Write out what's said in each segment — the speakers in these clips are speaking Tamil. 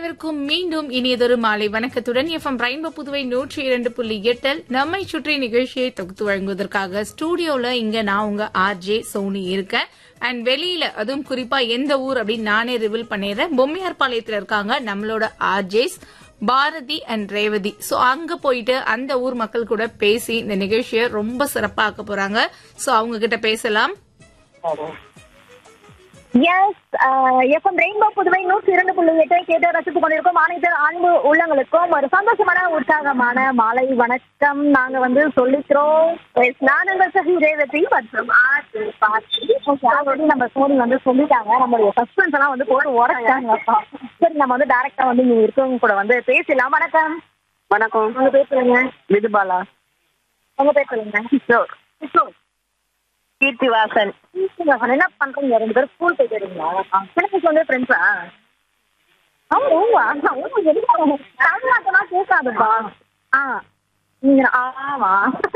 அனைவருக்கும் மீண்டும் இனியதொரு மாலை வணக்கத்துடன் எஃப்எம் ரெயின்போ புதுவை நூற்றி இரண்டு புள்ளி எட்டில் நம்மை சுற்றி நிகழ்ச்சியை தொகுத்து வழங்குவதற்காக ஸ்டூடியோல இங்க நான் உங்க ஆர்ஜே சோனி இருக்கேன் அண்ட் வெளியில அதுவும் குறிப்பா எந்த ஊர் அப்படின்னு நானே ரிவீல் பண்ணிடுறேன் பொம்மையார் பாளையத்துல இருக்காங்க நம்மளோட RJs Bharathi and Revathi so அங்க போயிட்டு அந்த ஊர் மக்கள் கூட பேசி இந்த நிகழ்ச்சியை ரொம்ப சிறப்பா ஆக்க போறாங்க சோ அவங்க கிட்ட பேசலாம் எஸ் எஃப்எம் ரெயின்போ புதுவை நூற்றி இரண்டு புள்ளி எட்டை கேட்டு ரசித்துக் கொண்டிருக்கும் அனைத்து அன்பு உள்ளங்களுக்கும் ஒரு சந்தோஷமான உற்சாகமான மாலை வணக்கம் நாங்க வந்து சொல்லிக்கிறோம் Yes, நான் உங்கள் சகி ரேவதி மற்றும் ஆர்த்தி பார்த்தி ஆல்ரெடி நம்ம சோனி வந்து சொல்லிட்டாங்க நம்மளுடைய சஸ்பென்ஸ் எல்லாம் வந்து போட்டு உடச்சாங்கப்பா சரி நம்ம வந்து டைரக்டா வந்து இங்க இருக்கவங்க கூட வந்து பேசலாம் வணக்கம் வணக்கம் உங்க பேர் சொல்லுங்க விதுபாலா உங்க பேர் சொல்லுங்க கிஷோர் கிஷோர் கீர்த்தி வாசன் நீங்க என்ன பண்றீங்க ரெண்டு பேரும் ஸ்கூல் போயிட்டு வரீங்களா சின்ன வந்து ஃப்ரெண்ட்ஸா ஆமா தமிழ்நாட்டெல்லாம் கேட்காதுப்பா ஆ நீங்க ஆமா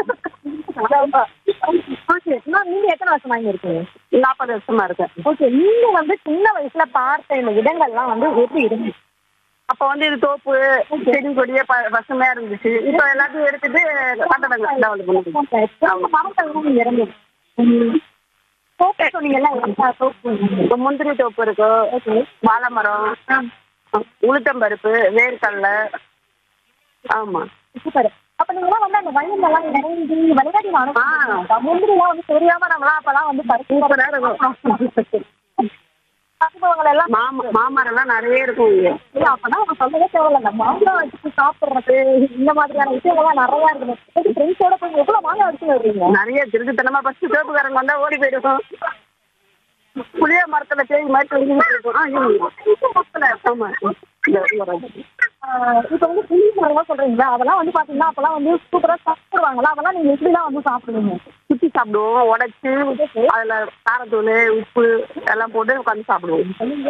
ஓகே நீங்க எத்தனை வருஷமா இங்க இருக்கீங்க நாற்பது வருஷமா இருக்கேன் ஓகே நீங்க வந்து சின்ன வயசுல பார்த்த இந்த இடங்கள்லாம் வந்து எப்படி இருந்துச்சு அப்ப வந்து இது தோப்பு செடி கொடியே ப- பசுமையா இருந்துச்சு இப்ப எல்லாத்தையும் எடுத்துட்டு கட்டடங்கள் டெவலப் பண்ணிட்டு ரொம்ப மரங்கள்லாம் இங்க இருந்தது தோப்பு சொன்னீங்கல்ல எல்லா தோப்பு இப்ப முந்திரி தோப்பு இருக்கு வாழை மரம் உளுத்தம்பருப்பு வேர்க்கடலை ஆமா சூப்பர் அப்ப நீங்க வந்து அந்த வயல்ல எல்லாம் இறங்கி விளையாடி ஆ. முந்திரி எல்லாம் வந்து தெரியாம நம்மளாம் அப்பெல்லாம் வந்து சூப்பரா இருக்கும் அனுபவங்கள் எல்லாம் மாம மாமரம் எல்லாம் நிறைய இருக்கும் இங்க இல்ல, அப்பனா அவங்க சொல்லவே தேவையில்ல இந்த மாங்காய் வச்சு சாப்பிடுறது இந்த மாதிரியான விஷயங்கள்லாம் நிறைய இருக்குது ஃப்ரெண்ட்ஸோட போய் எவ்வளவு மாங்காய் வச்சு வருவீங்க நிறைய திருட்டுத்தனமா ஃபர்ஸ்ட் தோப்புக்காரங்க வந்தா ஓடி போயிடுவோம் புளிய மரத்துல தேய் மாதிரி தொங்கிட்டு இருக்கும் ஆ, இருங்க. ஆமா இந்த மரம். ஆஹ் இப்ப வந்து புளி மரம் சொல்றீங்களா அதெல்லாம் வந்து பாத்தீங்கன்னா அப்பெல்லாம் வந்து சூப்பரா சாப்பிடுவாங்களா அதெல்லாம் நீங்க எப்படிலாம் வந்து சாப்பிடுவீங்க சுத்தி சாப்பிடுவோம் உடைச்சு அதுல காரத்தூள் உப்பு எல்லாம் போட்டு உட்காந்து சாப்பிடுவோம்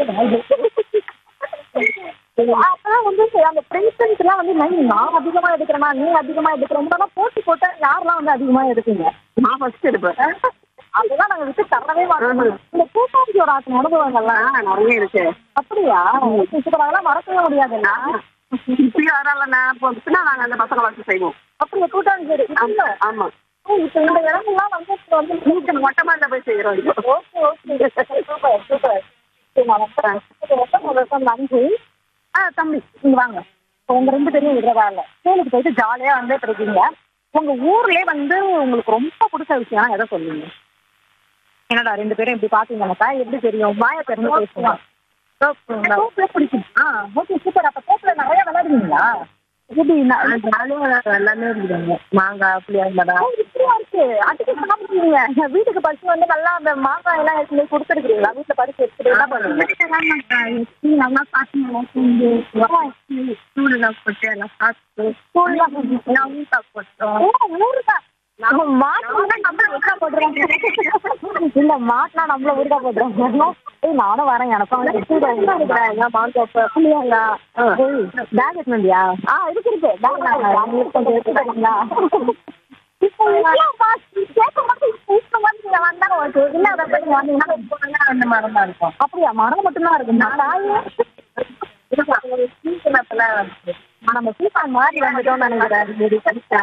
அப்பெல்லாம் வந்து சரி, அந்த ஃப்ரெண்ட்ஸ் எல்லாம் வந்து நான் நான் அதிகமா எடுக்கிறேனா நீ அதிகமா எடுக்கிறேன் போட்டி போட்டா யாரெல்லாம் வந்து அதிகமா எடுப்பீங்க நான் ஃபர்ஸ்ட் எடுப்பேன் அதெல்லாம் நாங்க விட்டு தரவே மாட்டோம் இந்த கூட்டாஞ்சியோட ஆத்தின அனுபவங்கள்லாம் ஆ, நிறைய இருக்கு அப்படியா சூப்பர் அதெல்லாம் மறக்கவே முடியாதுல்ல இப்பயும் யாரால நான் போச்சுன்னா நாங்க அந்த பசங்களை வச்சு செய்வோம் அப்படியே கூட்டாஞ்சி இல்ல ஆமா இப்ப இந்த இடங்கள்லாம் வந்து இப்ப வந்து நீங்க மொட்டை மாடில போய் செய்யறோம் இப்போ ஓகே ஓகே சூப்பர் சூப்பர் சரி, நான் வந்து ரொம்ப சந்தோஷம், நன்றி ஆ தம்பி நீங்க வாங்க இப்போ உங்க ரெண்டு பேரும் விடுறதா இல்ல ஸ்கூலுக்கு போயிட்டு ஜாலியா வந்து இருக்கீங்க உங்க ஊர்லயே வந்து உங்களுக்கு ரொம்ப பிடிச்ச விஷயம் எதை சொல்லுவீங்க என்னடா ரெண்டு பேரும் இப்படி பாத்தீங்கன்னாக்கா எப்படி தெரியும் வாய திறந்து பேசுவோம் தோப்புல பிடிக்கும் ஆ ஓகே சூப்பர் அப்ப தோப்புல நிறைய விளையாடுவீங்களா எப்படி நான் எல்லாமே இருக்குதுங்க மாங்காய் புளியாங்க மரம் இப்படியா இருக்கு அதுக்கு சாப்பிடுவீங்க வீட்டுக்கு பறிச்சு வந்து நல்லா அந்த மாங்காய் எல்லாம் எடுத்து கொடுத்துருக்கீங்களா வீட்டுல பறிச்சு எடுத்துட்டு என்ன பண்ணுவீங்க நல்லா சாப்பிட்டு ஸ்கூல்ல போட்டு எல்லாம் சாப்பிட்டு ஊறுகாய் போட்டோம் இல்ல மாட்டினா நம்மள ஊருக்கா போட்டுறாங்க ஏய் நானும் வரேன் எனக்கும் வந்து கூட இருக்கிறாங்க மாங்கோப்பு புளியாங்க பேக் எடுத்துட்டியா ஆ இருக்கு இருக்கு பேக் கொஞ்சம் எடுத்துக்கிறீங்களா இப்போ இல்லப்பா, கேட்கும்போது இப்போ இப்போ வந்து நீங்க வந்தா ஓகே. இல்ல, அதை போய் நீங்க வந்தீங்கன்னா இப்போ வந்து அந்த மரம் தான் இருக்கும் அப்படியா மரம் மட்டும்தான் இருக்கு காய் சீக்கிரத்துல நம்ம சீசன் மாதிரி வந்துட்டோம்னு நினைக்கிறேன்